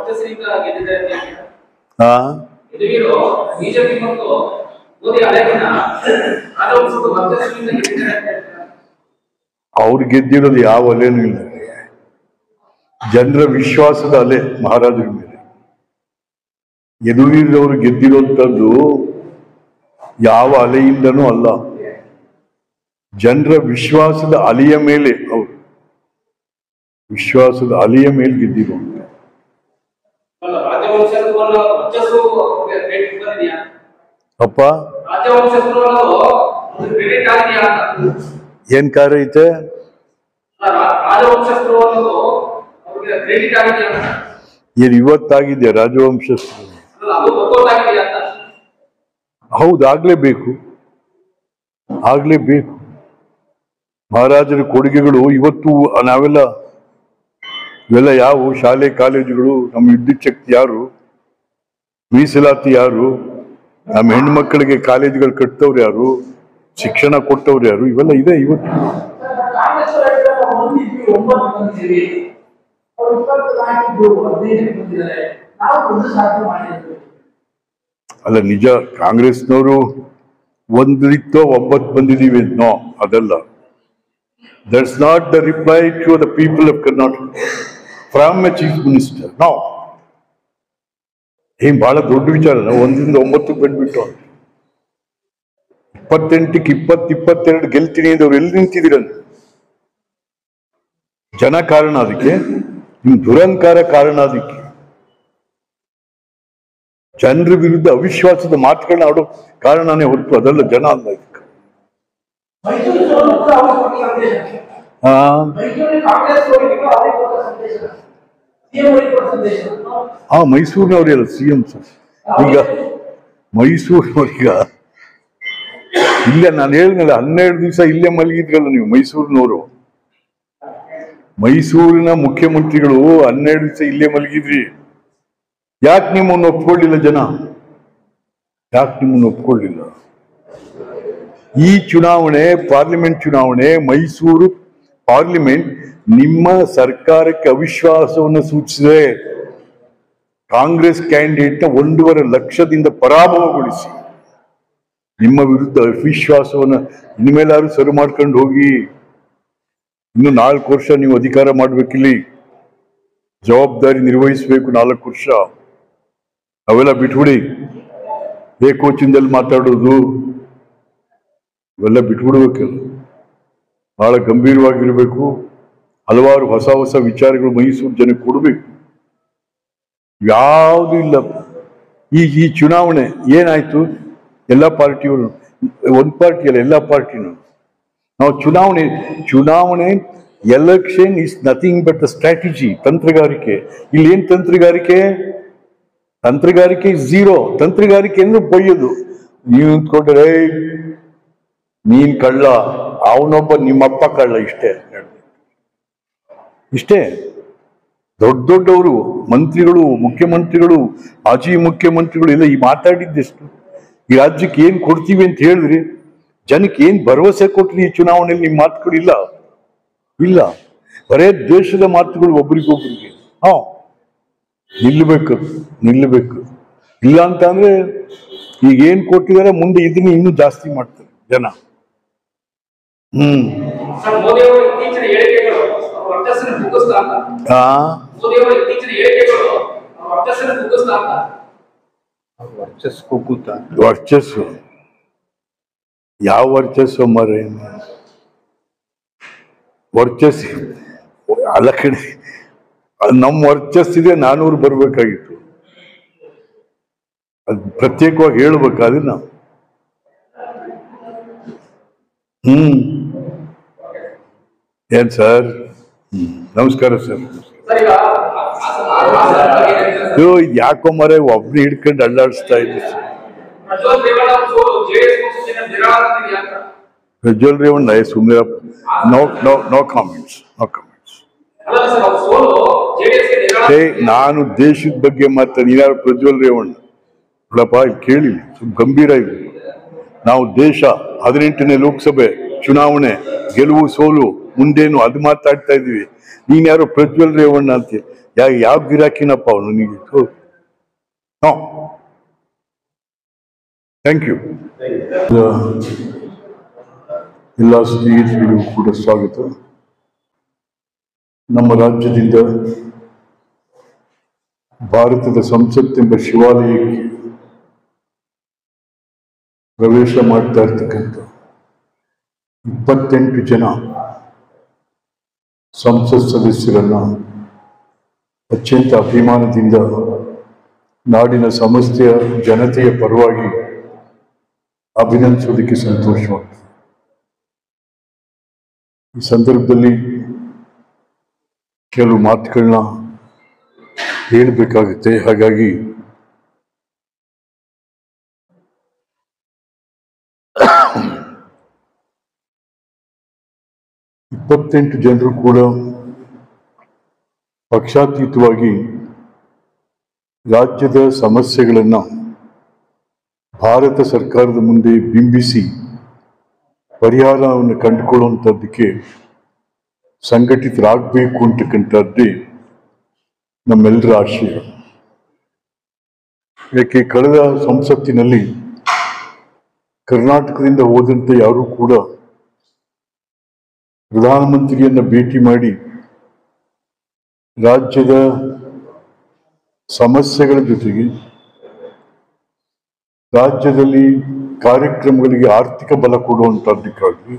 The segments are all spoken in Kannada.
ವರ್ಚಸ್ಸಿನಿಂದ ಗೆದ್ದಿದ್ದಾರೆ ಅಂತ ಹೇಳ್ತೀರಾ? ಆ ಯದುವೀರು ಬಿಜೆಪಿ ಮತ್ತು ಮೋದಿ ಅಲೆಗಿನ ರಾಜವಂಶದ ವರ್ಚಸ್ಸಿನಿಂದ ಗೆದ್ದಿದ್ದಾರೆ ಅಂತ ಹೇಳ್ತೀರಾ? ಅವ್ರು ಗೆದ್ದಿರೋದು ಯಾವ ಅಲೆನೂ ಇಲ್ಲ ಜನರ ವಿಶ್ವಾಸದ ಅಲೆ ಮಹಾರಾಜರ ಮೇಲೆ ಯದುವೀರವರು ಗೆದ್ದಿರುವಂಥದ್ದು ಯಾವ ಅಲೆಯಿಂದನೂ ಅಲ್ಲ ಜನರ ವಿಶ್ವಾಸದ ಅಲೆಯ ಮೇಲೆ ಅವರು ವಿಶ್ವಾಸದ ಅಲೆಯ ಮೇಲೆ ಗೆದ್ದಿರುವಂತ ಅಲ್ಲ, ರಾಜವಂಶಸ್ಥವನ್ನ ವರ್ಚಸ್ಸು ಅವ್ರಿಗೆ ಕ್ರೆಡಿಟ್ ಬಂದಿದೆಯಾ ಅಪ್ಪ ರಾಜವಂಶಸ್ಥರು ಅನ್ನೋದು ಒಂದು ಕ್ರೆಡಿಟ್ ಆಗಿದೆಯಾ ಅಂತ ಏನ್ ಕಾರ್ಯ ಐತೆ ಅಲ್ಲ, ರಾ- ರಾಜವಂಶಸ್ಥರು ಅನ್ನೋದು ಅವ್ರಿಗೆ ಕ್ರೆಡಿಟ್ ಆಗಿದೆಯಾ ಅಂತ ಏನ್ ಇವತ್ತಾಗಿದೆ ರಾಜವಂಶಸ್ಥರು ಅಲ್ಲ, ಅದು ಗೊತ್ತಾಗಿದೆಯಾ ಅಂತ ಹೌದು ಆಗ್ಲೇಬೇಕು ಆಗ್ಲೇಬೇಕು ಮಹಾರಾಜರ ಕೊಡುಗೆಗಳು ಇವತ್ತು ನಾವೆಲ್ಲ ಇವೆಲ್ಲ ಯಾವ ಶಾಲೆ ಕಾಲೇಜುಗಳು ನಮ್ಮ ವಿದ್ಯುತ್ ಶಕ್ತಿ ಯಾರು ಮೀಸಲಾತಿ ಯಾರು ನಮ್ಮ ಹೆಣ್ಮಕ್ಳಿಗೆ ಕಾಲೇಜುಗಳು ಕಟ್ತವ್ರು ಯಾರು ಶಿಕ್ಷಣ ಕೊಟ್ಟವ್ರು ಯಾರು ಇವೆಲ್ಲ ಇದೆ ಇವತ್ತು ಕಾಂಗ್ರೆಸ್ ಬಂದಿದ್ವಿ ಒಂಬತ್ತು ಬಂದಿದ್ದೀವಿ ಅವ್ರು ಇಪ್ಪತ್ತು ನಾಲ್ಕಿದ್ರು ಹದಿನೈದಕ್ಕೆ ಬಂದಿದ್ದಾರೆ ನಾವು ಒಂದು ಸಾಧನೆ ಮಾಡಿದ್ವಿ ಅಲ್ಲ ನಿಜ ಕಾಂಗ್ರೆಸ್ನವರು ಒಂದಿತ್ತೋ ಒಂಬತ್ತು ಬಂದಿದ್ದೀವಿ ನೋ ಅದಲ್ಲ that's not the reply to the people of Karnataka from a chief minister no ಏನ್ ಬಹಳ ದೊಡ್ಡ ವಿಚಾರ ಒಂದಿಂದ ಒಂಬತ್ತಕ್ಕೆ ಬಂದ್ಬಿಟ್ಟು ಅಂತ ಇಪ್ಪತ್ತೆಂಟಕ್ಕೆ ಇಪ್ಪತ್ತು ಇಪ್ಪತ್ತೆರಡು ಗೆಲ್ತೀನಿ ಅಂದವ್ರು ಎಲ್ಲಿ ನಿಂತಿದ್ದೀರಂತ ಜನ ಕಾರಣ ಅದಕ್ಕೆ ನಿಮ್ ದುರಂಕಾರ ಕಾರಣ ಅದಕ್ಕೆ ಜನರ ವಿರುದ್ಧ ಅವಿಶ್ವಾಸದ ಮಾತುಗಳನ್ನ ಆಡೋ ಕಾರಣನೇ ಹೊರತು ಅದಲ್ಲ ಜನ ಅಲ್ಲ ಇದಕ್ಕೆ ಮೈಸೂರು ಸೋಲು ಕೂಡ ಅವ್ರಿಗೆ ಕೊಟ್ಟ ಸಂದೇಶ ಆ, ಮೈಸೂರಿನ ಕಾಂಗ್ರೆಸ್ ಸೋಲಿಗೆ ಅವ್ರಿಗೆ ಕೊಟ್ಟ ಸಂದೇಶ ಸಿಎಂ ಅವರಿಗೆ ಕೊಟ್ಟ ಸಂದೇಶ ಆ ಮೈಸೂರಿನವರೆಲ್ಲ ಸಿ ಎಂ ಸರ್ ಈಗ ಮೈಸೂರಿನವ್ರೀಗ ಇಲ್ಲೇ ನಾನು ಹೇಳಿದ್ನಲ್ಲ ಹನ್ನೆರಡು ದಿವಸ ಇಲ್ಲೇ ಮಲಗಿದ್ರಲ್ಲ ನೀವು ಮೈಸೂರಿನವರು ಮೈಸೂರಿನ ಮುಖ್ಯಮಂತ್ರಿಗಳು ಹನ್ನೆರಡು ದಿವಸ ಇಲ್ಲೇ ಮಲಗಿದ್ರಿ ಯಾಕೆ ನಿಮ್ಮನ್ನು ಒಪ್ಕೊಳ್ಳಿಲ್ಲ ಜನ ಯಾಕೆ ನಿಮ್ಮನ್ನು ಒಪ್ಕೊಳ್ಳಿಲ್ಲ ಈ ಚುನಾವಣೆ ಪಾರ್ಲಿಮೆಂಟ್ ಚುನಾವಣೆ ಮೈಸೂರು ಪಾರ್ಲಿಮೆಂಟ್ ನಿಮ್ಮ ಸರ್ಕಾರಕ್ಕೆ ಅವಿಶ್ವಾಸವನ್ನು ಸೂಚಿಸಿದೆ ಕಾಂಗ್ರೆಸ್ ಕ್ಯಾಂಡಿಡೇಟ್ನ ಒಂದೂವರೆ ಲಕ್ಷದಿಂದ ಪರಾಭವಗೊಳಿಸಿ ನಿಮ್ಮ ವಿರುದ್ಧ ಅವಿಶ್ವಾಸವನ್ನ ಇನ್ಮೇಲಾದ್ರೂ ಸರಿ ಮಾಡ್ಕೊಂಡು ಹೋಗಿ ಇನ್ನು ನಾಲ್ಕು ವರ್ಷ ನೀವು ಅಧಿಕಾರ ಮಾಡ್ಬೇಕಿಲ್ಲಿ ಜವಾಬ್ದಾರಿ ನಿರ್ವಹಿಸಬೇಕು ನಾಲ್ಕು ವರ್ಷ ಅವೆಲ್ಲ ಬಿಟ್ಬಿಡಿ ಏಕೋಚಿಂದಲ್ಲಿ ಮಾತಾಡೋದು ಇವೆಲ್ಲ ಬಿಟ್ಬಿಡ್ಬೇಕಲ್ಲ ಬಹಳ ಗಂಭೀರವಾಗಿರ್ಬೇಕು ಹಲವಾರು ಹೊಸ ಹೊಸ ವಿಚಾರಗಳು ಮೈಸೂರು ಜನಕ್ಕೆ ಕೊಡಬೇಕು ಯಾವುದು ಇಲ್ಲ ಈ ಈ ಚುನಾವಣೆ ಏನಾಯ್ತು ಎಲ್ಲ ಪಾರ್ಟಿಯವರು ಒಂದು ಪಾರ್ಟಿ ಅಲ್ಲ ಎಲ್ಲ ಪಾರ್ಟಿನೂ ನಾವು ಚುನಾವಣೆ ಚುನಾವಣೆ election is nothing but the strategy ತಂತ್ರಗಾರಿಕೆ ಇಲ್ಲಿ ಏನ್ ತಂತ್ರಗಾರಿಕೆ ತಂತ್ರಗಾರಿಕೆ ಝೀರೋ ತಂತ್ರಗಾರಿಕೆ ಅಂದ್ರೆ ಬೈಯೋದು ನೀವು ನಿಂತ್ಕೊಂಡ್ರೆ "ಏಯ್, ನೀನ್ ಕಳ್ಳ ಅವನೊಬ್ಬ ನಿಮ್ಮಪ್ಪ ಕಳ್ಳ ಇಷ್ಟೇ ಇಷ್ಟೇ ದೊಡ್ಡ ದೊಡ್ಡವರು ಮಂತ್ರಿಗಳು ಮುಖ್ಯಮಂತ್ರಿಗಳು ಮಾಜಿ ಮುಖ್ಯಮಂತ್ರಿಗಳು ಎಲ್ಲ ಈ ಮಾತಾಡಿದ್ದೆಷ್ಟು ಈ ರಾಜ್ಯಕ್ಕೆ ಏನ್ ಕೊಡ್ತೀವಿ ಅಂತ ಹೇಳಿದ್ರಿ ಜನಕ್ಕೆ ಏನ್ ಭರವಸೆ ಕೊಟ್ರಿ ಈ ಚುನಾವಣೆಯಲ್ಲಿ ನಿಮ್ ಮಾತುಗಳು ಇಲ್ಲ ಇಲ್ಲ ಬರೇ ದೇಶದ ಮಾತುಗಳು ಒಬ್ರಿಗೊಬ್ರಿಗೆ ಹಾ ನಿಲ್ಲಬೇಕು ನಿಲ್ಲಬೇಕು ಇಲ್ಲ ಅಂತ ಅಂದ್ರೆ ಈಗ ಏನ್ ಕೊಟ್ಟಿದ್ದಾರೆ ಮುಂದೆ ಇದನ್ನ ಇನ್ನೂ ಜಾಸ್ತಿ ಮಾಡ್ತಾರೆ ಜನ ಹ್ಮ್ ಸರ್ ಮೋದಿ ಅವರ ಇತ್ತೀಚಿನ ಹೇಳಿಕೆಗಳು ಅವ್ರ ವರ್ಚಸ್ಸನ್ನು ಕುಗ್ಗಿಸ್ತಾ ಅಂತ ಆ ಮೋದಿ ಅವರ ಇತ್ತೀಚಿನ ಹೇಳಿಕೆಗಳು ಅವ್ರ ವರ್ಚಸ್ಸನ್ನು ಕುಗ್ಗಿಸ್ತಾ ಅಂತ ವರ್ಚಸ್ ಕುಗ್ಗುತ್ತ ವರ್ಚಸ್ಸು ಯಾವ ವರ್ಚಸ್ಸು ಮರೆ ವರ್ಚಸ್ಸು ಅಲ್ಲ ಕಡೆ ನಮ್ಮ ವರ್ಚಸ್ಸಿದೆ ನಾನೂರು ಬರ್ಬೇಕಾಗಿತ್ತು ಅದು ಪ್ರತ್ಯೇಕವಾಗಿ ಹೇಳ್ಬೇಕು ಅದನ್ನ ಹ್ಮ್ ಏನ್ ಸರ್ ಹ್ಮ್ ನಮಸ್ಕಾರ ಸರ್ ಸರ್ ಈಗ ಹಾಸನ ಹಾಸನ ಬಗ್ಗೆ ಏನ್ ಹೇಳ್ತೀರಾ ಸರ್? ಅಯ್ಯೋ ಇದು ಯಾಕೋ ಮರೆ ಒಬ್ನೇ ಹಿಡ್ಕೊಂಡು ಅಲ್ಲಾಡಿಸ್ತಾ ಇದ್ದೆ ಸರ್ ಪ್ರಜ್ವಲ್ ರೇವಣ್ಣ ಅವರು ಸೋಲು ಜೆಡಿಎಸ್ ಪಕ್ಷದಿಂದ ನಿರಾಳಾಗ್ತಿದೆಯಾ ಅಂತ ಪ್ರಜ್ವಲ್ ರೇವಣ್ಣ ಸುಮ್ಮನೆ no no no comments no comments ಅಲ್ಲ ಸರ್ ಅವ್ರ ಸೋಲು ಜೆಡಿಎಸ್ಗೆ ಏ ನಿರಾಳ ನಾನು ದೇಶದ ಬಗ್ಗೆ ಮಾತಾಡಿ ನೀನಾರು ಪ್ರಜ್ವಲ್ ರೇವಣ್ಣ ನೋಡಪ್ಪ ಇಲ್ಲಿ ಕೇಳಿ ಸ್ವಲ್ಪ ಗಂಭೀರ ಇದೆ ನಾವು ದೇಶ ಹದಿನೆಂಟನೇ ಲೋಕಸಭೆ ಚುನಾವಣೆ ಗೆಲುವು ಸೋಲು ಮುಂದೇನು ಅದು ಮಾತಾಡ್ತಾ ಇದೀವಿ ನೀನ್ ಯಾರೋ ಪ್ರಜ್ವಲ್ ರೇವಣ್ಣ ಅಂತ ಯಾ ಯಾವ ಗಿರಾಕಿನಪ್ಪ ಅವನು ನೀನು ನೋ ಥ್ಯಾಂಕ್ ಯು ಎಲ್ಲ ಸ್ನೇಹಿತರಿಗೂ ಕೂಡ ಸ್ವಾಗತ ನಮ್ಮ ರಾಜ್ಯದಿಂದ ಭಾರತದ ಸಂಸತ್ತೆಂಬ ಶಿವಾಲಯಕ್ಕೆ ಪ್ರವೇಶ ಮಾಡ್ತಾ ಇರ್ತಕ್ಕಂಥ ಇಪ್ಪತ್ತೆಂಟು ಜನ ಸಂಸತ್ ಸದಸ್ಯರನ್ನ ಅತ್ಯಂತ ಅಭಿಮಾನದಿಂದ ನಾಡಿನ ಸಮಸ್ತೆಯ ಜನತೆಯ ಪರವಾಗಿ ಅಭಿನಂದಿಸೋದಕ್ಕೆ ಸಂತೋಷವಾಗ್ತದೆ ಈ ಸಂದರ್ಭದಲ್ಲಿ ಕೆಲವು ಮಾತುಗಳನ್ನ ಹೇಳಬೇಕಾಗುತ್ತೆ ಹಾಗಾಗಿ ಇಪ್ಪತ್ತೆಂಟು ಜನರು ಕೂಡ ಪಕ್ಷಾತೀತವಾಗಿ ರಾಜ್ಯದ ಸಮಸ್ಯೆಗಳನ್ನ ಭಾರತ ಸರ್ಕಾರದ ಮುಂದೆ ಬಿಂಬಿಸಿ ಪರಿಹಾರವನ್ನು ಕಂಡುಕೊಳ್ಳುವಂಥದ್ದಕ್ಕೆ ಸಂಘಟಿತರಾಗಬೇಕು ಅಂತಕ್ಕಂಥದ್ದೇ ನಮ್ಮೆಲ್ಲರ ಆಶಯ ಯಾಕೆ ಕಳೆದ ಸಂಸತ್ತಿನಲ್ಲಿ ಕರ್ನಾಟಕದಿಂದ ಹೋದಂತ ಯಾರೂ ಕೂಡ ಪ್ರಧಾನಮಂತ್ರಿಯನ್ನ ಭೇಟಿ ಮಾಡಿ ರಾಜ್ಯದ ಸಮಸ್ಯೆಗಳ ಜೊತೆಗೆ ರಾಜ್ಯದಲ್ಲಿ ಕಾರ್ಯಕ್ರಮಗಳಿಗೆ ಆರ್ಥಿಕ ಬಲ ಕೊಡುವಂತದ್ದಕ್ಕಾಗಿ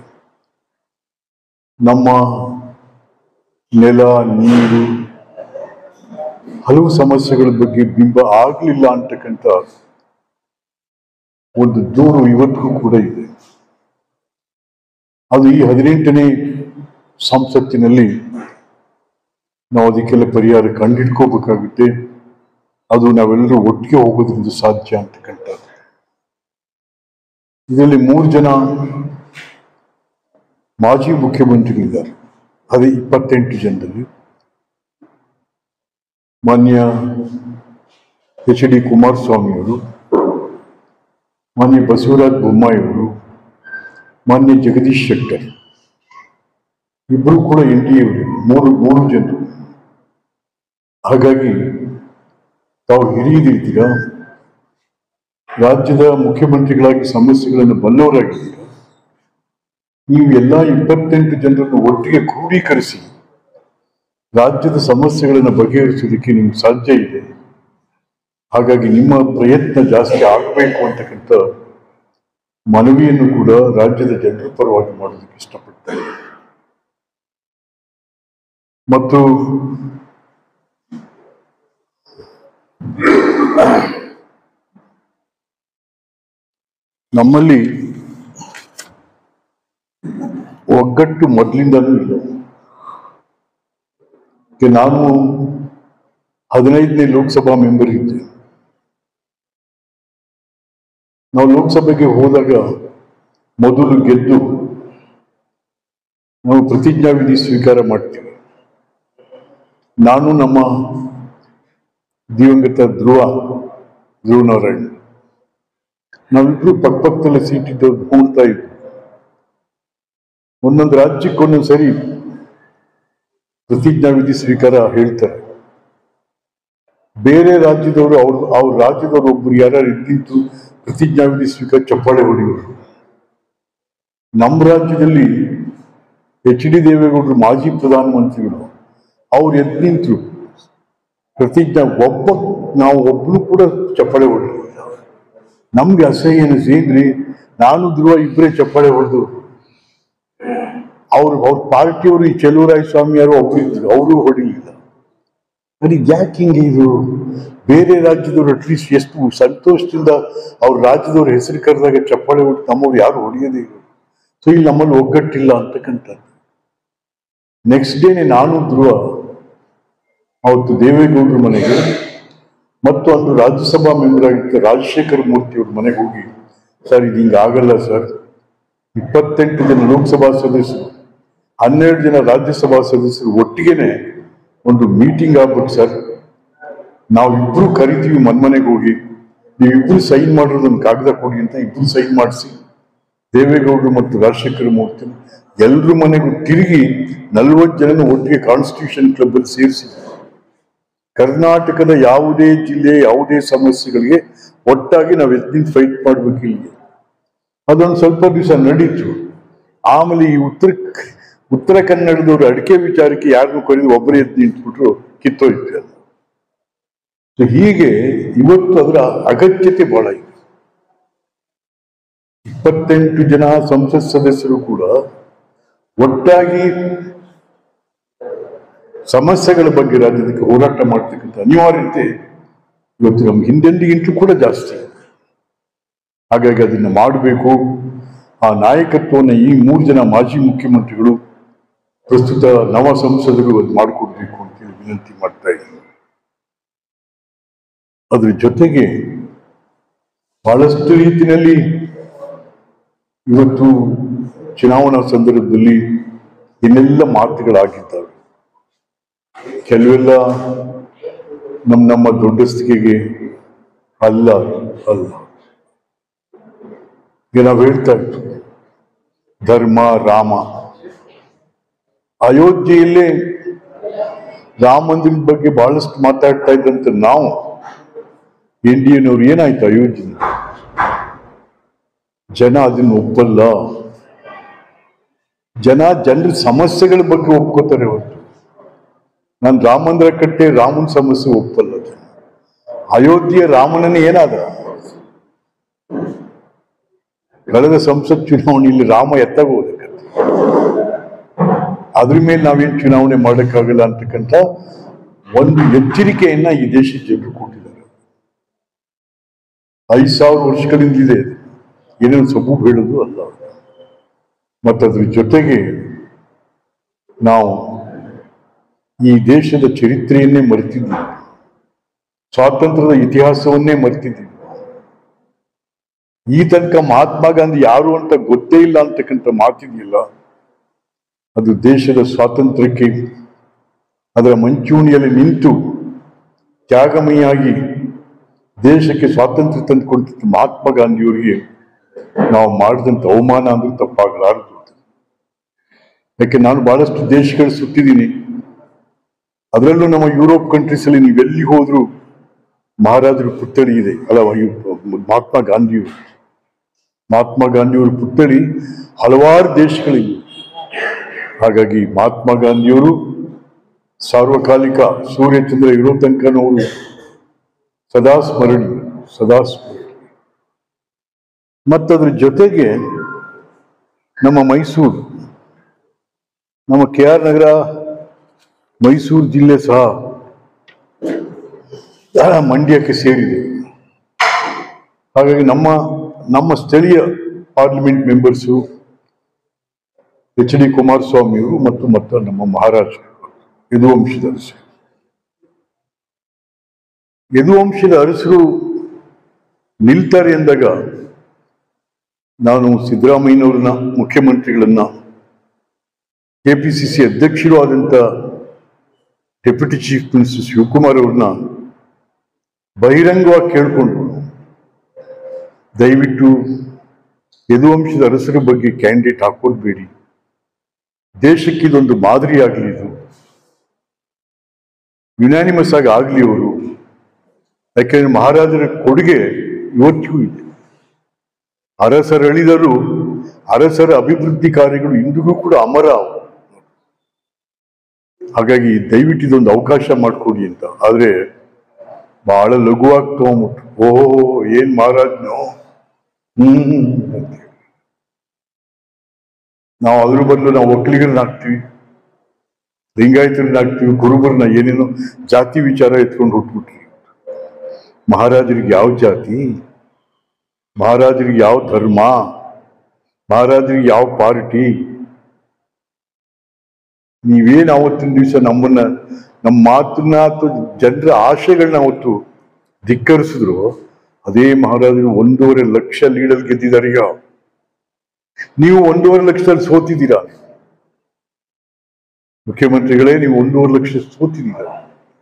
ನಮ್ಮ ನೆಲ ನೀರು ಹಲವು ಸಮಸ್ಯೆಗಳ ಬಗ್ಗೆ ಬಿಂಬ ಆಗ್ಲಿಲ್ಲ ಅಂತಕ್ಕಂಥ ಒಂದು ದೂರು ಇವತ್ತಿಗೂ ಕೂಡ ಇದೆ ಅದು ಈ ಹದಿನೆಂಟನೇ ಸಂಸತ್ತಿನಲ್ಲಿ ನಾವು ಅದಕ್ಕೆಲ್ಲ ಪರಿಹಾರ ಕಂಡಿಡ್ಕೋಬೇಕಾಗುತ್ತೆ ಅದು ನಾವೆಲ್ಲರೂ ಒಟ್ಟಿಗೆ ಹೋಗೋದ್ರಿಂದ ಸಾಧ್ಯ ಅಂತಕ್ಕಂಥದ್ದು ಇದರಲ್ಲಿ ಮೂರು ಜನ ಮಾಜಿ ಮುಖ್ಯಮಂತ್ರಿಗಳಿದ್ದಾರೆ ಅದೇ ಇಪ್ಪತ್ತೆಂಟು ಜನರಲ್ಲಿ ಮಾನ್ಯ ಎಚ್ ಡಿ ಕುಮಾರಸ್ವಾಮಿ ಅವರು ಮಾನ್ಯ ಬಸವರಾಜ ಬೊಮ್ಮಾಯಿ ಅವರು ಮಾನ್ಯ ಜಗದೀಶ್ ಶೆಟ್ಟರ್ ಇಬ್ಬರು ಕೂಡ ಎನ್ ಡಿ ಎ ಮೂರು ಮೂರು ಜನರು ಹಾಗಾಗಿ ತಾವು ಹಿರಿಯದಿರ್ತೀರಾ ರಾಜ್ಯದ ಮುಖ್ಯಮಂತ್ರಿಗಳಾಗಿ ಸಮಸ್ಯೆಗಳನ್ನು ಬಲ್ಲವರಾಗಿದ್ದೀರಾ ನೀವು ಎಲ್ಲ ಇಪ್ಪತ್ತೆಂಟು ಜನರನ್ನು ಒಟ್ಟಿಗೆ ಕ್ರೋಢೀಕರಿಸಿ ರಾಜ್ಯದ ಸಮಸ್ಯೆಗಳನ್ನು ಬಗೆಹರಿಸೋದಕ್ಕೆ ನಿಮ್ಗೆ ಸಾಧ್ಯ ಇದೆ ಹಾಗಾಗಿ ನಿಮ್ಮ ಪ್ರಯತ್ನ ಜಾಸ್ತಿ ಆಗಬೇಕು ಅಂತಕ್ಕಂಥ ಮನವಿಯನ್ನು ಕೂಡ ರಾಜ್ಯದ ಜನರ ಪರವಾಗಿ ಮಾಡೋದಕ್ಕೆ ಇಷ್ಟಪಡ್ತಾರೆ ಮತ್ತು ನಮ್ಮಲ್ಲಿ ಒಗ್ಗಟ್ಟು ಮೊದಲಿಂದಲೂ ಇಲ್ಲ ಕೆ ನಾನು ಹದಿನೈದನೇ ಲೋಕಸಭಾ ಮೆಂಬರ್ ಇದ್ದೆ ನಾವು ಲೋಕಸಭೆಗೆ ಹೋದಾಗ ಮೊದಲು ಗೆದ್ದು ನಾವು ಪ್ರತಿಜ್ಞಾವಿಧಿ ಸ್ವೀಕಾರ ಮಾಡ್ತೀವಿ ನಾನು ನಮ್ಮ ದಿವಂಗತ ಧ್ರುವ ಧ್ರುವನಾರಾಯಣ್ ನಾವಿಬ್ರು ಪಕ್ಕಪಕ್ಕದಲ್ಲೇ ಸೀಟ್ ಇದ್ದವ್ರು ನೋಡ್ತಾ ಇದ್ವಿ ಒಂದೊಂದು ರಾಜ್ಯಕ್ಕೆ ಒಂದೊಂದು ಸರಿ ಪ್ರತಿಜ್ಞಾವಿಧಿ ಸ್ವೀಕಾರ ಹೇಳ್ತಾರೆ ಬೇರೆ ರಾಜ್ಯದವರು ಅವ್ರ ಅವ್ರ ರಾಜ್ಯದವರು ಒಬ್ರು ಯಾರು ಇದ್ದಿದ್ದು ಪ್ರತಿಜ್ಞಾವಿಧಿ ಸ್ವೀಕಾರ ಚಪ್ಪಾಳೆ ಹೊಡೆಯೋರು ನಮ್ಮ ರಾಜ್ಯದಲ್ಲಿ ಎಚ್ ಡಿ ದೇವೇಗೌಡರು ಮಾಜಿ ಪ್ರಧಾನಮಂತ್ರಿಗಳು ಅವ್ರು ಎದ್ದು ನಿಂತರು ಪ್ರತಿಜ್ಞಾ ಒಬ್ಬ ನಾವು ಒಬ್ರು ಕೂಡ ಚಪ್ಪಾಳೆ ಹೊಡೆಯಲಿಲ್ಲ ನಮ್ಗೆ ಅಸಹ್ಯ ಏನ್ರಿ ನಾನು ಧ್ರುವ ಇಬ್ಬರೇ ಚಪ್ಪಾಳೆ ಹೊಡೆದು ಅವ್ರು ಅವ್ರ ಪಾರ್ಟಿಯವರು ಈ ಚೆಲುವರಾಯ ಸ್ವಾಮಿ ಯಾರು ಒಬ್ರು ಇದ್ರು ಅವರು ಹೊಡಿಲಿಲ್ಲ ನನಗೆ ಯಾಕೆ ಹಿಂಗೆ ಇದು ಬೇರೆ ರಾಜ್ಯದವ್ರು ಅಟ್ಲೀಸ್ಟ್ ಎಷ್ಟು ಸಂತೋಷದಿಂದ ಅವ್ರ ರಾಜ್ಯದವ್ರ ಹೆಸರು ಕರೆದಾಗ ಚಪ್ಪಾಳೆ ಹೊಡೆದು ನಮ್ಮವ್ರು ಯಾರು ಹೊಡೆಯೋದೇ ಇಲ್ಲ ಸೊ ಇಲ್ಲಿ ನಮ್ಮಲ್ಲಿ ಒಗ್ಗಟ್ಟಿಲ್ಲ ಅಂತಕ್ಕಂಥದ್ದು ನೆಕ್ಸ್ಟ್ ಡೇನೆ ನಾನು ಧ್ರುವ ಅವತ್ತು ದೇವೇಗೌಡರ ಮನೆಗೆ ಮತ್ತು ಅಂದು ರಾಜ್ಯಸಭಾ ಮೆಂಬರ್ ಆಗಿದ್ದ ರಾಜಶೇಖರ ಮೂರ್ತಿ ಅವ್ರ ಮನೆಗೆ ಹೋಗಿ ಸರ್ ಇದು ಹಿಂಗೆ ಆಗಲ್ಲ ಸರ್ ಇಪ್ಪತ್ತೆಂಟು ಜನ ಲೋಕಸಭಾ ಸದಸ್ಯರು ಹನ್ನೆರಡು ಜನ ರಾಜ್ಯಸಭಾ ಸದಸ್ಯರು ಒಟ್ಟಿಗೆನೆ ಒಂದು ಮೀಟಿಂಗ್ ಆಗ್ಬಿಟ್ಟು ಸರ್ ನಾವಿಬ್ರು ಕರಿತೀವಿ ಮನ್ಮನೆಗೆ ಹೋಗಿ ನೀವಿಬ್ರು ಸೈನ್ ಮಾಡಿರೋದೊಂದು ಕಾಗದ ಕೊಡಿ ಅಂತ ಇಬ್ರು ಸೈನ್ ಮಾಡಿಸಿ ದೇವೇಗೌಡರು ಮತ್ತು ರಾಜಶೇಖರ ಮೂರ್ತಿ ಎಲ್ರ ಮನೆಗೂ ತಿರುಗಿ ನಲ್ವತ್ತು ಜನನ ಒಟ್ಟಿಗೆ ಕಾನ್ಸ್ಟಿಟ್ಯೂಷನ್ ಕ್ಲಬ್ ಅಲ್ಲಿ ಸೇರಿಸಿ ಕರ್ನಾಟಕದ ಯಾವುದೇ ಜಿಲ್ಲೆ ಯಾವುದೇ ಸಮಸ್ಯೆಗಳಿಗೆ ಒಟ್ಟಾಗಿ ನಾವು ಎದ್ದು ಫೈಟ್ ಮಾಡ್ಬೇಕು ಇಲ್ಲಿ ಅದೊಂದು ಸ್ವಲ್ಪ ದಿವಸ ನಡೀತು ಆಮೇಲೆ ಈ ಉತ್ತರ ಉತ್ತರ ಕನ್ನಡದವರು ಅಡಿಕೆ ವಿಚಾರಕ್ಕೆ ಯಾರನ್ನು ಕರೆದು ಒಬ್ಬರೇ ಎದ್ದು ನಿಂತ್ಬಿಟ್ರು ಕಿತ್ತೋಯ್ತು ಅದು So ಹೀಗೆ ಇವತ್ತು ಅದರ ಅಗತ್ಯತೆ ಬಹಳ ಇದೆ ಇಪ್ಪತ್ತೆಂಟು ಜನ ಸಂಸತ್ ಸದಸ್ಯರು ಕೂಡ ಒಟ್ಟಾಗಿ ಸಮಸ್ಯೆಗಳ ಬಗ್ಗೆ ರಾಜ್ಯದಕ್ಕೆ ಹೋರಾಟ ಮಾಡ್ತಕ್ಕಂಥ ಅನಿವಾರ್ಯತೆ ಇವತ್ತು ನಮ್ಮ ಹಿಂದೆಂದಿಗಿಂತೂ ಕೂಡ ಜಾಸ್ತಿ ಹಾಗಾಗಿ ಅದನ್ನ ಮಾಡಬೇಕು ಆ ನಾಯಕತ್ವವನ್ನು ಈ ಮೂರು ಜನ ಮಾಜಿ ಮುಖ್ಯಮಂತ್ರಿಗಳು ಪ್ರಸ್ತುತ ನವ ಸಂಸದರು ಅದು ಮಾಡಿಕೊಡ್ಬೇಕು ಅಂತೇಳಿ ವಿನಂತಿ ಮಾಡ್ತಾ ಇದ್ದೀನಿ ಅದ್ರ ಜೊತೆಗೆ ಬಹಳಷ್ಟು ರೀತಿಯಲ್ಲಿ ಇವತ್ತು ಚುನಾವಣಾ ಸಂದರ್ಭದಲ್ಲಿ ಇನ್ನೆಲ್ಲ ಮಾತುಗಳಾಗಿದ್ದಾವೆ ಕೆಲವೆಲ್ಲ ನಮ್ಮ ನಮ್ಮ ದೊಡ್ಡಸ್ತಿಕೆಗೆ ಅಲ್ಲ ಅಲ್ಲ ಈಗ ನಾವು ಹೇಳ್ತಾ ಇತ್ತು ಧರ್ಮ ರಾಮ ಅಯೋಧ್ಯೆಯಲ್ಲೇ ರಾಮ ಮಂದಿರದ ಬಗ್ಗೆ ಬಹಳಷ್ಟು ಮಾತಾಡ್ತಾ ಇದ್ದಂತ ನಾವು ಇಂಡಿಯನ್ನವ್ರು ಏನಾಯ್ತು ಅಯೋಧ್ಯೆ ಜನ ಅದನ್ನು ಒಪ್ಪಲ್ಲ ಜನ ಜನರ ಸಮಸ್ಯೆಗಳ ಬಗ್ಗೆ ಒಪ್ಕೋತಾರೆ ಹೊರತು ನಾನು ರಾಮ ಮಂದಿರ ಕಟ್ಟೆ ರಾಮನ ಸಮಸ್ಯೆ ಒಪ್ಪಲ್ಲ ಜನ ಅಯೋಧ್ಯೆಯ ರಾಮನನ್ನೇ ಏನಾದ ಕಳೆದ ಸಂಸತ್ ಚುನಾವಣೆಯಲ್ಲಿ ರಾಮ ಎತ್ತಾಗ ಹೋದಕ್ಕೆ ಅದ್ರ ಮೇಲೆ ನಾವೇನ್ ಚುನಾವಣೆ ಮಾಡೋಕ್ಕಾಗಲ್ಲ ಅಂತಕ್ಕಂಥ ಒಂದು ಎಚ್ಚರಿಕೆಯನ್ನ ಈ ದೇಶದ ಜನರು ಕೊಟ್ಟಿದ್ದಾರೆ ಐದು ಸಾವಿರ ವರ್ಷಗಳಿಂದ ಇದೆ ಇದು. ಏನೇನು ಸೊಪ್ಪು ಹೇಳೋದು ಅಲ್ಲ ಮತ್ತದ್ರ ಜೊತೆಗೆ ನಾವು ಈ ದೇಶದ ಚರಿತ್ರೆಯನ್ನೇ ಮರೆತಿದ್ದೀವಿ ಸ್ವಾತಂತ್ರ್ಯದ ಇತಿಹಾಸವನ್ನೇ ಮರೆತಿದ್ದೀವಿ ಈ ತನಕ ಮಹಾತ್ಮ ಗಾಂಧಿ ಯಾರು ಅಂತ ಗೊತ್ತೇ ಇಲ್ಲ ಅಂತಕ್ಕಂಥ ಮಾತಿದೆಯಲ್ಲ ಅದು ದೇಶದ ಸ್ವಾತಂತ್ರ್ಯಕ್ಕೆ ಅದರ ಮಂಚೂಣಿಯಲ್ಲಿ ನಿಂತು ತ್ಯಾಗಮಯಿಯಾಗಿ ದೇಶಕ್ಕೆ ಸ್ವಾತಂತ್ರ್ಯ ತಂದುಕೊಂಡಿದ್ದ ಮಹಾತ್ಮ ಗಾಂಧಿಯವರಿಗೆ ನಾವು ಮಾಡಿದಂಥ ಅವಮಾನ ಅಂದ್ರೆ ತಪ್ಪಾಗಲಾರದು ಯಾಕೆ ನಾನು ಬಹಳಷ್ಟು ದೇಶಗಳು ಸುತ್ತಿದ್ದೀನಿ ಅದರಲ್ಲೂ ನಮ್ಮ ಯುರೋಪ್ ಕಂಟ್ರೀಸ್ ಅಲ್ಲಿ ನೀವೆಲ್ಲಿ ಹೋದ್ರು ಮಹಾರಾಜರ ಪುತ್ಥಳಿ ಇದೆ ಅಲ್ಲ ಇವ್- ಮಹಾತ್ಮ ಗಾಂಧಿಯವರು ಮಹಾತ್ಮ ಗಾಂಧಿಯವರ ಪುತ್ಥಳಿ ಹಲವಾರು ದೇಶಗಳಿವೆ ಹಾಗಾಗಿ ಮಹಾತ್ಮ ಗಾಂಧಿಯವರು ಸಾರ್ವಕಾಲಿಕ ಸೂರ್ಯಚಂದ್ರ ಇರೋ ತನಕ ಅವರು ಸದಾ ಸ್ಮರಣೀಯ ಸದಾ ಸ್ಮರಣೀಯ ಮತ್ತದ್ರ ಜೊತೆಗೆ ನಮ್ಮ ಮೈಸೂರು ನಮ್ಮ ಕೆ ಆರ್ ನಗರ ಮೈಸೂರು ಜಿಲ್ಲೆ ಸಹ ಆ, ಮಂಡ್ಯಕ್ಕೆ ಸೇರಿದೆ ಹಾಗಾಗಿ ನಮ್ಮ ನಮ್ಮ ಸ್ಥಳೀಯ ಪಾರ್ಲಿಮೆಂಟ್ ಮೆಂಬರ್ಸು ಎಚ್ ಡಿ ಕುಮಾರಸ್ವಾಮಿಯವರು ಮತ್ತು ಮತ್ತು ನಮ್ಮ ಮಹಾರಾಜ ಯದುವಂಶದ ಅರಸರು ಯದುವಂಶದ ಅರಸರು ನಿಲ್ತಾರೆ ಎಂದಾಗ ನಾನು ಸಿದ್ದರಾಮಯ್ಯನವ್ರನ್ನ ಮುಖ್ಯಮಂತ್ರಿಗಳನ್ನ ಕೆಪಿಸಿಸಿ ಅಧ್ಯಕ್ಷರು ಆದಂತ ಡೆಪ್ಯೂಟಿ ಚೀಫ್ ಮಿನಿಸ್ಟರ್ ಶಿವಕುಮಾರ್ ಅವ್ರನ್ನ ಬಹಿರಂಗವಾಗಿ ಕೇಳಿಕೊಂಡು ದಯವಿಟ್ಟು ಯದುವಂಶದ ಅರಸರ ಬಗ್ಗೆ ಕ್ಯಾಂಡಿಡೇಟ್ ಹಾಕೋದ್ಬೇಡಿ ದೇಶಕ್ಕೆ ಇದೊಂದು ಮಾದರಿ ಆಗಲಿ ಇದು ಯುನಾನಿಮಸ್ ಆಗಿ ಆಗಲಿ ಅವರು ಯಾಕೆಂದ್ರೆ ಮಹಾರಾಜರ ಕೊಡುಗೆ ಇವತ್ತಿಗೂ ಇದೆ ಅರಸರಳಿದರು ಅರಸರ ಅಭಿವೃದ್ಧಿ ಕಾರ್ಯಗಳು ಇಂದಿಗೂ ಕೂಡ ಅಮರ ಅವು. ಹಾಗಾಗಿ ದಯವಿಟ್ಟು ಇದೊಂದು ಅವಕಾಶ ಮಾಡಿಕೊಡಿ ಅಂತ ಆದ್ರೆ ಬಹಳ ಲಘುವಾಗಿ ತಗೊಂಬಿಟ್ರು ಓಹೋ ಏನ್ ಮಹಾರಾಜ್ನು ಹ್ಮ್ ಅಂತ. ನಾವು ಅದ್ರ ಬದಲು ನಾವು ಒಕ್ಕಲಿಗರನ್ನ ಹಾಕ್ತಿವಿ ಲಿಂಗಾಯತರನ್ನ ಹಾಕ್ತಿವಿ ಕುರುಬರನ್ನ ಏನೇನೋ ಜಾತಿ ವಿಚಾರ ಎತ್ಕೊಂಡು ಹುಟ್ಬಿಟ್ರಿ ಮಹಾರಾಜರಿಗೆ ಯಾವ ಜಾತಿ ಮಹಾರಾಜರಿಗೆ ಯಾವ ಧರ್ಮ ಮಹಾರಾಜರಿಗೆ ಯಾವ ಪಾರ್ಟಿ ನೀವೇನ್ ಅವತ್ತಿನ ದಿವಸ ನಮ್ಮನ್ನ ನಮ್ಮ ಮಾತನ್ನ ಅಥವಾ ಜನರ ಆಶೆಗಳನ್ನ ಅವತ್ತು ಧಿಕ್ಕರಿಸಿದ್ರು ಅದೇ ಮಹಾರಾಜರು ಒಂದೂವರೆ ಲಕ್ಷ ಲೀಡಲ್ ಗೆದ್ದಿದ್ದಾರೆ ಈಗ ನೀವು ಒಂದೂವರೆ ಲಕ್ಷದಲ್ಲಿ ಸೋತಿದ್ದೀರಾ ಮುಖ್ಯಮಂತ್ರಿಗಳೇ ನೀವು ಒಂದೂವರೆ ಲಕ್ಷ ಸೋತಿದ್ದೀರಾ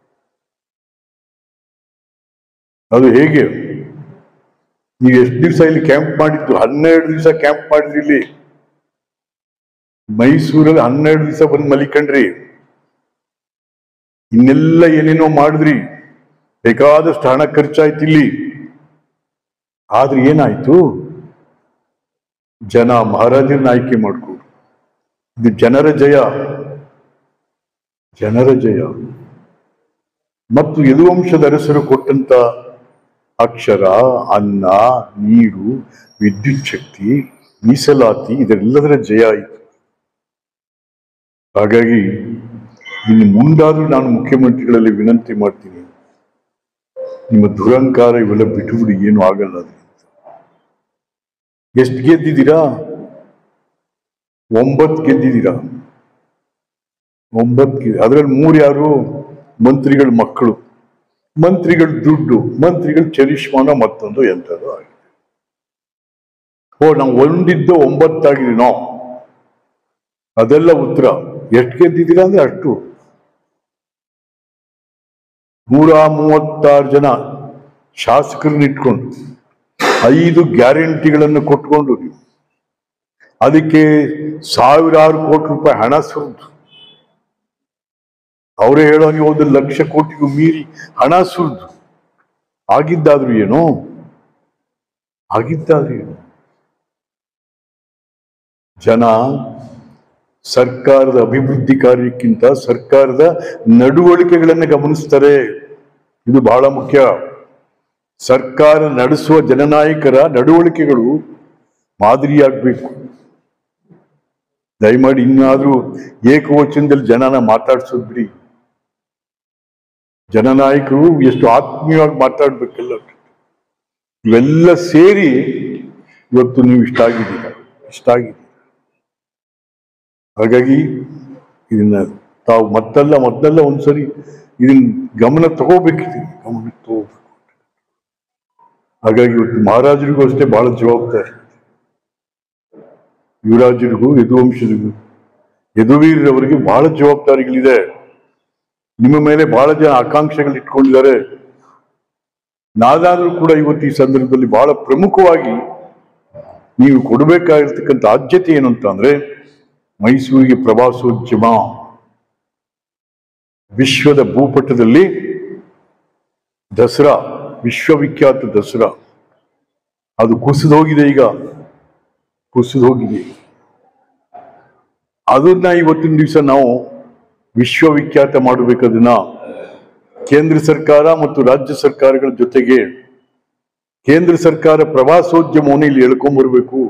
ಅದು ಹೇಗೆ ನೀವು ಎಷ್ಟು ದಿವಸ ಇಲ್ಲಿ ಕ್ಯಾಂಪ್ ಮಾಡಿದ್ದು ಹನ್ನೆರಡು ದಿವಸ ಕ್ಯಾಂಪ್ ಮಾಡಿದ್ರಿ ಇಲ್ಲಿ ಮೈಸೂರಲ್ಲಿ ಹನ್ನೆರಡು ದಿವಸ ಬಂದು ಮಲಿಕಂಡ್ರಿ ಇನ್ನೆಲ್ಲ ಏನೇನೋ ಮಾಡಿದ್ರಿ ಬೇಕಾದಷ್ಟು ಹಣ ಖರ್ಚಾಯ್ತು ಇಲ್ಲಿ ಆದ್ರೆ ಏನಾಯ್ತು ಜನ ಮಹಾರಾಜರನ್ನ ಆಯ್ಕೆ ಮಾಡ್ಕೊಂಡು ಇದು ಜನರ ಜಯ ಜನರ ಜಯ ಮತ್ತು ಯದುವಂಶದ ಅರಸರು ಕೊಟ್ಟಂತ ಅಕ್ಷರ ಅನ್ನ ನೀರು ವಿದ್ಯುತ್ ಶಕ್ತಿ ಮೀಸಲಾತಿ ಇದೆಲ್ಲದರ ಜಯ ಆಯಿತು ಹಾಗಾಗಿ ಇನ್ನು ಮುಂದಾದ್ರೂ ನಾನು ಮುಖ್ಯಮಂತ್ರಿಗಳಲ್ಲಿ ವಿನಂತಿ ಮಾಡ್ತೀನಿ ನಿಮ್ಮ ದುರಂಕಾರ ಇವೆಲ್ಲ ಬಿಟ್ಟುಬಿಡಿ ಏನು ಆಗಲ್ಲ ಅದು ಎಷ್ಟು ಗೆದ್ದಿದ್ದೀರಾ ಒಂಬತ್ತು ಗೆದ್ದಿದ್ದೀರಾ ಒಂಬತ್ತು ಅದರಲ್ಲಿ ಮೂರು ಯಾರು ಮಂತ್ರಿಗಳ ಮಕ್ಕಳು ಮಂತ್ರಿಗಳ ದುಡ್ಡು ಮಂತ್ರಿಗಳ ಚರಿಷ್ಮಾನ ಮತ್ತೊಂದು ಎಂಥದ್ದು ಆಗಿದೆ ಓ ನಾವು ಒಂದಿದ್ದು ಒಂಬತ್ತಾಗಿದ್ದೀನೋ ಅದೆಲ್ಲ ಉತ್ತರ ಎಷ್ಟು ಗೆದ್ದಿದ್ದೀರಾ ಅಂದ್ರೆ ಅಷ್ಟು ನೂರ ಮೂವತ್ತಾರು ಜನ ಶಾಸಕರನ್ನ ಇಟ್ಕೊಂಡು ಐದು ಗ್ಯಾರಂಟಿಗಳನ್ನು ಕೊಟ್ಕೊಂಡು ನೀವು ಅದಕ್ಕೆ ಸಾವಿರಾರು ಕೋಟಿ ರೂಪಾಯಿ ಹಣ ಸುರಿದು ಅವರೇ ಹೇಳೋಂಗೆ ಒಂದು ಲಕ್ಷ ಕೋಟಿಗೂ ಮೀರಿ ಹಣ ಸುರಿದು ಆಗಿದ್ದಾದ್ರೂ ಏನೋ ಆಗಿದ್ದಾದ್ರೂ ಏನು ಜನ ಸರ್ಕಾರದ ಅಭಿವೃದ್ಧಿ ಕಾರ್ಯಕ್ಕಿಂತ ಸರ್ಕಾರದ ನಡವಳಿಕೆಗಳನ್ನು ಗಮನಿಸ್ತಾರೆ ಇದು ಬಹಳ ಮುಖ್ಯ ಸರ್ಕಾರ ನಡೆಸುವ ಜನನಾಯಕರ ನಡವಳಿಕೆಗಳು ಮಾದರಿಯಾಗಬೇಕು ದಯಮಾಡಿ ಇನ್ನಾದ್ರೂ ಏಕವಚನದಲ್ಲಿ ಜನನ ಮಾತಾಡ್ಸೋದ್ ಬಿಡಿ ಜನನಾಯಕರು ಎಷ್ಟು ಆತ್ಮೀಯವಾಗಿ ಮಾತಾಡ್ಬೇಕೆಲ್ಲ ಇವೆಲ್ಲ ಸೇರಿ ಇವತ್ತು ನೀವು ಇಷ್ಟ ಆಗಿದ್ದೀರ ಇಷ್ಟ ಆಗಿದ್ದೀರ ಹಾಗಾಗಿ ಇದನ್ನ ತಾವು ಮತ್ತೆಲ್ಲ ಮೊದಲೆಲ್ಲ ಒಂದ್ಸರಿ ಇದನ್ನ ಗಮನ ತಗೋಬೇಕಿದೆ ಗಮನ ತಗೋಬೇಕು ಹಾಗಾಗಿ ಇವತ್ತು ಮಹಾರಾಜರಿಗೂ ಅಷ್ಟೇ ಬಹಳ ಜವಾಬ್ದಾರಿ ಯುವರಾಜರಿಗೂ ಯದುವಂಶರಿಗೂ ಯದುವೀರರವರಿಗೆ ಬಹಳ ಜವಾಬ್ದಾರಿಗಳಿದೆ ನಿಮ್ಮ ಮೇಲೆ ಬಹಳ ಜನ ಆಕಾಂಕ್ಷೆಗಳು ಇಟ್ಕೊಂಡಿದ್ದಾರೆ ನಾನಾದ್ರೂ ಕೂಡ ಇವತ್ತು ಈ ಸಂದರ್ಭದಲ್ಲಿ ಬಹಳ ಪ್ರಮುಖವಾಗಿ ನೀವು ಕೊಡಬೇಕಾಗಿರ್ತಕ್ಕಂಥ ಆದ್ಯತೆ ಏನು ಅಂತ ಅಂದ್ರೆ ಮೈಸೂರಿಗೆ ಪ್ರವಾಸೋದ್ಯಮ ವಿಶ್ವದ ಭೂಪಟದಲ್ಲಿ ದಸರಾ ವಿಶ್ವವಿಖ್ಯಾತ ದಸರಾ ಅದು ಕುಸಿದು ಹೋಗಿದೆ ಈಗ ಕುಸಿದು ಹೋಗಿದೆ ಅದನ್ನ ಇವತ್ತಿನ ದಿವಸ ನಾವು ವಿಶ್ವವಿಖ್ಯಾತ ಮಾಡಬೇಕದನ್ನ ಕೇಂದ್ರ ಸರ್ಕಾರ ಮತ್ತು ರಾಜ್ಯ ಸರ್ಕಾರಗಳ ಜೊತೆಗೆ ಕೇಂದ್ರ ಸರ್ಕಾರ ಪ್ರವಾಸೋದ್ಯಮವನ್ನು ಇಲ್ಲಿ ಎಳ್ಕೊಂಡ್ಬರ್ಬೇಕು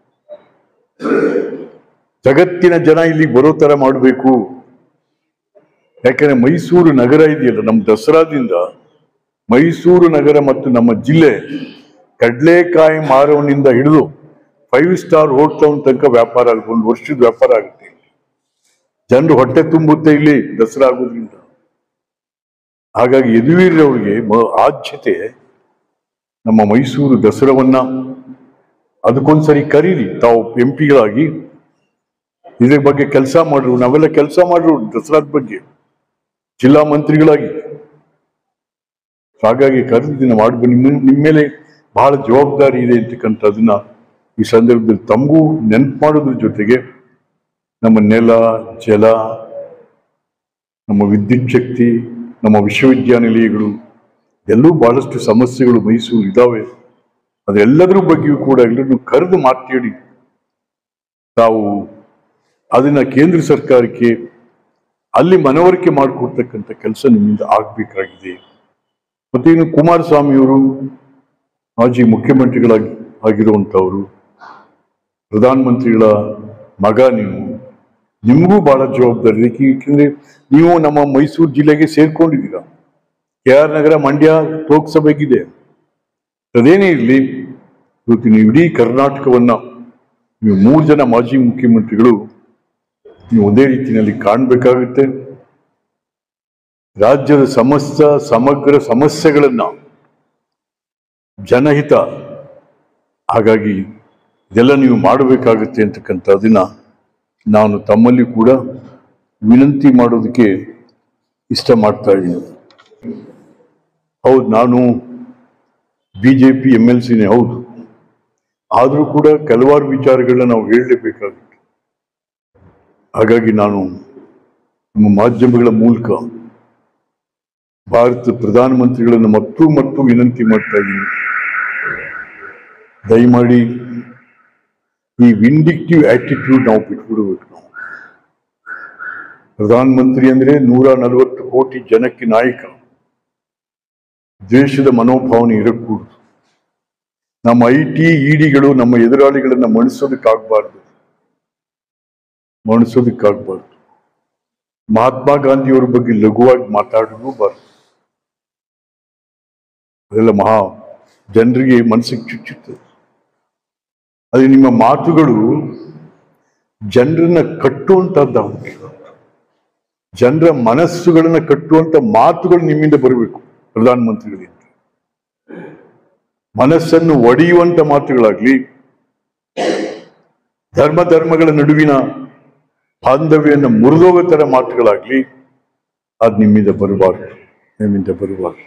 ಜಗತ್ತಿನ ಜನ ಇಲ್ಲಿ ಬರೋ ತರ ಮಾಡಬೇಕು ಯಾಕಂದ್ರೆ ಮೈಸೂರು ನಗರ ಇದೆಯಲ್ಲ ನಮ್ಮ ದಸರಾದಿಂದ ಮೈಸೂರು ನಗರ ಮತ್ತು ನಮ್ಮ ಜಿಲ್ಲೆ ಕಡ್ಲೆಕಾಯಿ ಮಾರವನಿಂದ ಹಿಡಿದು ಫೈವ್ ಸ್ಟಾರ್ ಹೋಟೆಲ್ ತನಕ ವ್ಯಾಪಾರ ಆಗುತ್ತೆ ಒಂದು ವರ್ಷದ ವ್ಯಾಪಾರ ಆಗುತ್ತೆ ಜನರು ಹೊಟ್ಟೆ ತುಂಬುತ್ತೆ ಇಲ್ಲಿ ದಸರಾ ಆಗೋದ್ರಿಂದ ಹಾಗಾಗಿ ಯದುವೀರವರಿಗೆ ಮ- ಆದ್ಯತೆ ನಮ್ಮ ಮೈಸೂರು ದಸರಾವನ್ನ ಅದಕ್ಕೊಂದ್ಸರಿ ಕರೀರಿ ತಾವು ಎಂ ಪಿಗಳಾಗಿ ಇದ್ರ ಬಗ್ಗೆ ಕೆಲಸ ಮಾಡ್ರು ನಾವೆಲ್ಲ ಕೆಲಸ ಮಾಡ್ರು ದಸರಾದ ಬಗ್ಗೆ ಜಿಲ್ಲಾ ಮಂತ್ರಿಗಳಾಗಿ ಹಾಗಾಗಿ ಕರೆದಿನ ಮಾಡ್ಬೇಕು ನಿಮ್ಮ ನಿಮ್ಮ ಮೇಲೆ ಬಹಳ ಜವಾಬ್ದಾರಿ ಇದೆ ಅಂತಕ್ಕಂಥದ್ದನ್ನ ಈ ಸಂದರ್ಭದಲ್ಲಿ ತಮಗೂ ನೆನಪು ಮಾಡೋದ್ರ ಜೊತೆಗೆ ನಮ್ಮ ನೆಲ ಜಲ ನಮ್ಮ ವಿದ್ಯುತ್ ಶಕ್ತಿ ನಮ್ಮ ವಿಶ್ವವಿದ್ಯಾನಿಲಯಗಳು ಎಲ್ಲೂ ಬಹಳಷ್ಟು ಸಮಸ್ಯೆಗಳು ಮೈಸೂರು ಇದಾವೆ ಅದೆಲ್ಲದರ ಬಗ್ಗೆಯೂ ಕೂಡ ಎಲ್ಲರನ್ನು ಕರೆದು ಮಾತಾಡಿ ತಾವು ಅದನ್ನ ಕೇಂದ್ರ ಸರ್ಕಾರಕ್ಕೆ ಅಲ್ಲಿ ಮನವರಿಕೆ ಮಾಡಿಕೊಡ್ತಕ್ಕಂಥ ಕೆಲಸ ನಿಮ್ಮಿಂದ ಆಗ್ಬೇಕಾಗಿದೆ ಮತ್ತೆ ಇನ್ನು ಕುಮಾರಸ್ವಾಮಿಯವರು ಮಾಜಿ ಮುಖ್ಯಮಂತ್ರಿಗಳಾಗಿ ಆಗಿರುವಂಥವರು ಪ್ರಧಾನಮಂತ್ರಿಗಳ ಮಗ ನೀವು ನಿಮಗೂ ಬಹಳ ಜವಾಬ್ದಾರಿ ಇದೆ ಏಕೆಂದ್ರೆ ನೀವು ನಮ್ಮ ಮೈಸೂರು ಜಿಲ್ಲೆಗೆ ಸೇರ್ಕೊಂಡಿದ್ದೀರಾ ಕೆ ಆರ್ ನಗರ ಮಂಡ್ಯ ಲೋಕಸಭೆಗಿದೆ ಅದೇನೇ ಇರಲಿ ಇವತ್ತು ನೀವು ಇಡೀ ಕರ್ನಾಟಕವನ್ನ ನೀವು ಮೂರು ಜನ ಮಾಜಿ ಮುಖ್ಯಮಂತ್ರಿಗಳು ನೀವು ಒಂದೇ ರೀತಿಯಲ್ಲಿ ಕಾಣಬೇಕಾಗುತ್ತೆ ರಾಜ್ಯದ ಸಮಸ್ತ ಸಮಗ್ರ ಸಮಸ್ಯೆಗಳನ್ನ ಜನಹಿತ ಹಾಗಾಗಿ ಇದೆಲ್ಲ ನೀವು ಮಾಡಬೇಕಾಗುತ್ತೆ ಅಂತಕ್ಕಂಥದ್ದನ್ನ ನಾನು ತಮ್ಮಲ್ಲಿ ಕೂಡ ವಿನಂತಿ ಮಾಡೋದಕ್ಕೆ ಇಷ್ಟ ಮಾಡ್ತಾ ಇದ್ದೀನಿ ಹೌದು ನಾನು B J P M L ಸಿನೇ ಹೌದು ಆದರೂ ಕೂಡ ಕೆಲವಾರು ವಿಚಾರಗಳನ್ನ ನಾವು ಹೇಳಲೇಬೇಕಾಗುತ್ತೆ ಹಾಗಾಗಿ ನಾನು ನಮ್ಮ ಮಾಧ್ಯಮಗಳ ಮೂಲಕ ಭಾರತ ಪ್ರಧಾನಮಂತ್ರಿಗಳನ್ನು ಮತ್ತು ಮತ್ತು ವಿನಂತಿ ಮಾಡ್ತಾ ಇದ್ದೀನಿ ದಯಮಾಡಿ ಈ ವಿಂಡಿಕ್ಟಿವ್ ಆಟಿಟ್ಯೂಡ್ ನಾವು ಬಿಟ್ಬಿಡ್ಬೇಕು ನಾವು ಪ್ರಧಾನಮಂತ್ರಿ ಅಂದ್ರೆ ನೂರ ನಲವತ್ತು ಕೋಟಿ ಜನಕ್ಕೆ ನಾಯಕ ದ್ವೇಷದ ಮನೋಭಾವನೆ ಇರಕೂಡದು ನಮ್ಮ ಐ ಟಿ ಇಡಿಗಳು ನಮ್ಮ ಎದುರಾಳಿಗಳನ್ನ ಮಣಿಸೋದಕ್ಕಾಗಬಾರ್ದು ಮಣಿಸೋದಕ್ಕಾಗಬಾರ್ದು ಮಹಾತ್ಮ ಗಾಂಧಿಯವರ ಬಗ್ಗೆ ಲಘುವಾಗಿ ಮಾತಾಡಲೂಬಾರ್ದು ಅದೆಲ್ಲ ಮಹಾ ಜನರಿಗೆ ಮನಸ್ಸಿಗೆ ಚುಚ್ಚುತ್ತದೆ ಅದು ನಿಮ್ಮ ಮಾತುಗಳು ಜನರನ್ನ ಕಟ್ಟುವಂತಹದ್ದಾಗಬೇಕು ಜನರ ಮನಸ್ಸುಗಳನ್ನ ಕಟ್ಟುವಂತ ಮಾತುಗಳು ನಿಮ್ಮಿಂದ ಬರಬೇಕು ಪ್ರಧಾನಮಂತ್ರಿಗಳಿಂದ ಮನಸ್ಸನ್ನು ಒಡೆಯುವಂತ ಮಾತುಗಳಾಗ್ಲಿ ಧರ್ಮ ಧರ್ಮಗಳ ನಡುವಿನ ಬಾಂಧವ್ಯವನ್ನು ಮುರಿದೋಗೋ ತರ ಮಾತುಗಳಾಗ್ಲಿ ಅದು ನಿಮ್ಮಿಂದ ಬರಬಾರ್ದು ನಿಮ್ಮಿಂದ ಬರಬಾರ್ದು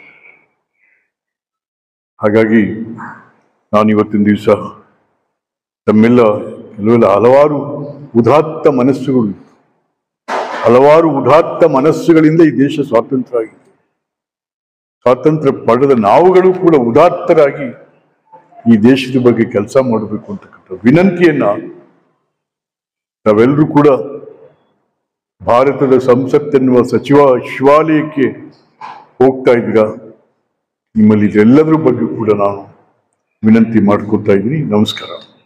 ಹಾಗಾಗಿ ನಾನು ಇವತ್ತಿನ ದಿವಸ ತಮ್ಮೆಲ್ಲ ಕೆಲವೆಲ್ಲ ಹಲವಾರು ಉದಾತ್ತ ಮನಸ್ಸುಗಳು ಇತ್ತು. ಹಲವಾರು ಉದಾತ್ತ ಮನಸ್ಸುಗಳಿಂದ ಈ ದೇಶ ಸ್ವಾತಂತ್ರ್ಯ ಆಗಿದೆ ಸ್ವಾತಂತ್ರ್ಯ ಪಡೆದ ನಾವುಗಳು ಕೂಡ ಉದಾತ್ತರಾಗಿ ಈ ದೇಶದ ಬಗ್ಗೆ ಕೆಲಸ ಮಾಡಬೇಕು ಅಂತಕ್ಕಂಥ ವಿನಂತಿಯನ್ನ ನಾವೆಲ್ಲರೂ ಕೂಡ ಭಾರತದ ಸಂಸತ್ ಎನ್ನುವ ಸಚಿವ ಶಿವಾಲಯಕ್ಕೆ ಹೋಗ್ತಾ ಇದ್ದೀರಾ ನಿಮ್ಮಲ್ಲಿ ಇದೆಲ್ಲದರ ಬಗ್ಗೆ ಕೂಡ ನಾನು ವಿನಂತಿ ಮಾಡ್ಕೊತಾ ಇದ್ದೀನಿ ನಮಸ್ಕಾರ